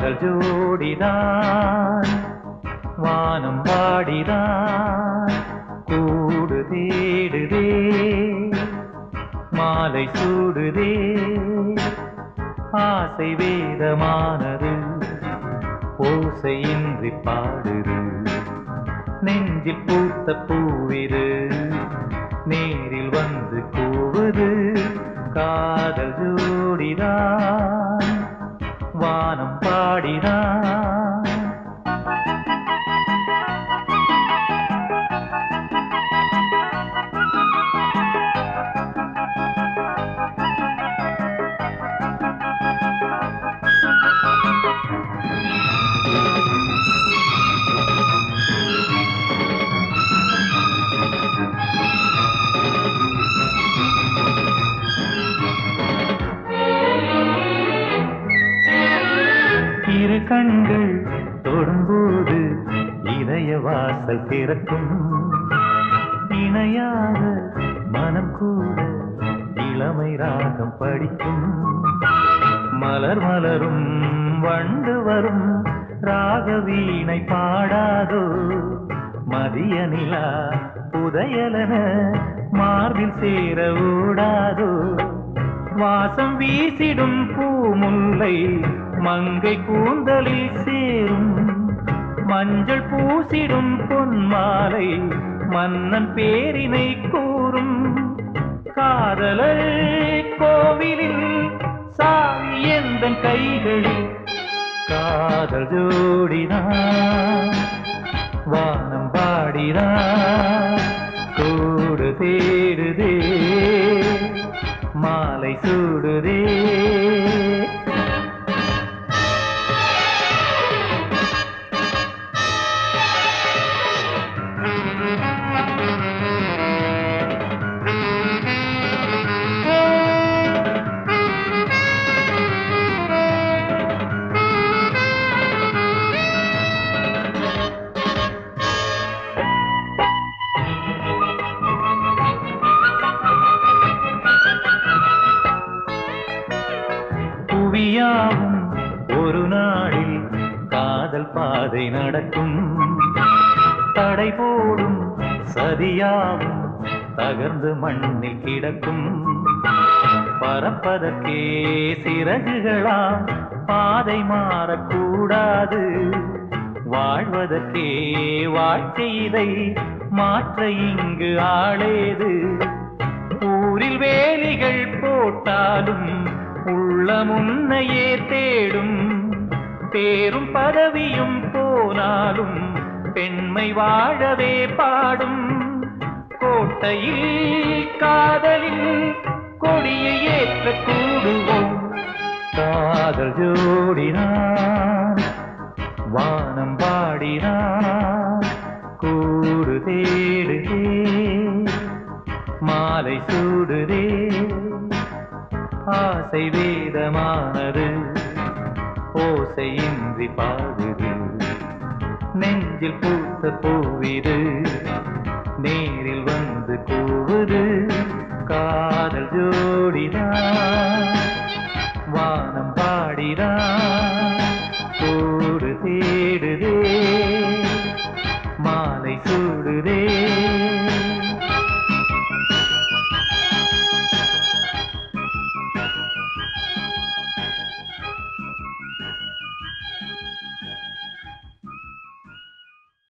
காதல் ஜோடிதான் வானம் வாடிதான் கூடு தேடுதே மாலை சூடுதே ஆசை வேதமானது ஓசையின்றி பாடுது நெஞ்சில் பூத்த பூவிது நேரில் வந்து கூவுது காதல் ஜோடிதான் வானம் பாடிதான் இரு கண்கள் தொடும்போது இதய வாசல் திறக்கும் இணையாக மனம் கூட இளமை ராகம் படிக்கும் மலர் மலரும் வண்டு வரும் ராக வீணை பாடாதோ மதிய நிலா புதையலன மார்பில் சேர ஓடாதோ வாசம் வீசிடும் பூமுல்லை மங்கை கூந்தலில் சேரும் மஞ்சள் பூசிடும் பொன்மாலை மன்னன் பேரினை கூறும் காதலர் கோவிலில் சாவி எந்த கைகளில் காதல் ஜோடிதான் வானம் பாடிதான் கூடு தேடுதே மாலை சூடுதே புவியாவும் ஒரு நாளில் காதல் பாதை நடக்கும் தடை போடும் சதியாவும் தகர்ந்து மண்ணில் கிடக்கும் பறப்பதற்கே சிறகுகளா பாதை மாறக்கூடாது வாழ்வதற்கே வாழ்க்கை இதை மாற்ற இங்கு ஆளேது ஊரில் வேலிகள் போட்டாலும் உள்ள முன்னையே தேடும் பேரும் பதவியும் போனாலும் பெண்மை வாழவே பாடும் கோட்டையில் காதலில் கொடியை ஏற்ற கூடுவோம் காதல் ஜோடினான் வானம் பாடினான் கூடு தேடுதே மாலை சூடுதே ஆசை வேதமானது ஓசையின்றி பாடுது நெஞ்சில் பூத்த பூவிது நேரில் வந்து கூவுது காதல் ஜோடிதான் வானம் பாடிதான்